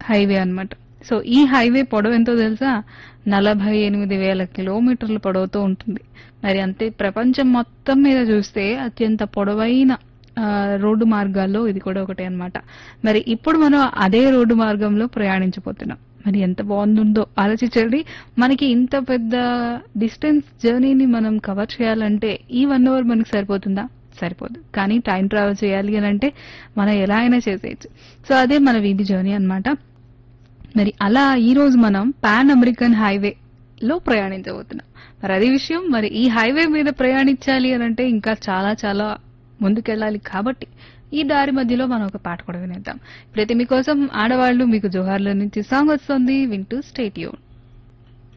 highway అన్నమాట so ఈ highway పొడవు ఎంతో తెలుసా నలభై ఎనిమిది వేల కిలోమీటర్ల పొడవుతో ఉంటుంది మరి అంతే ప్రపంచం మొత్తం మీద చూస్తే అత్యంత పొడవైన ఆ, రోడ్డు మార్గాల్లో ఇది కూడా ఒకటే అన్నమాట మరి ఇప్పుడు మనం అదే రోడ్డు మార్గంలో ప్రయాణించబోతున్నాం మరి ఎంత బాగుందో ఆలోచించండి మనకి ఇంత పెద్ద డిస్టెన్స్ జర్నీని మనం కవర్ చేయాలంటే ఈ వన్ అవర్ మనకి సరిపోతుందా సరిపోదు కానీ టైం ట్రావెల్ చేయాలి అని అంటే మనం ఎలా అయినా చేసేయచ్చు సో అదే మన వీధి జర్నీ అన్నమాట మరి అలా ఈ రోజు మనం పాన్ అమెరికన్ హైవే లో ప్రయాణించబోతున్నాం మరి అదే విషయం మరి ఈ హైవే మీద ప్రయాణించాలి అని అంటే ఇంకా చాలా చాలా ముందుకెళ్ళాలి కాబట్టి ఈ దారి మధ్యలో మనం ఒక పాట కూడా వినేద్దాం ఇప్పుడైతే మీకోసం ఆడవాళ్ళు మీకు జోహార్లో నుంచి సాంగ్ వస్తుంది వింటూ స్టేట్ యూన్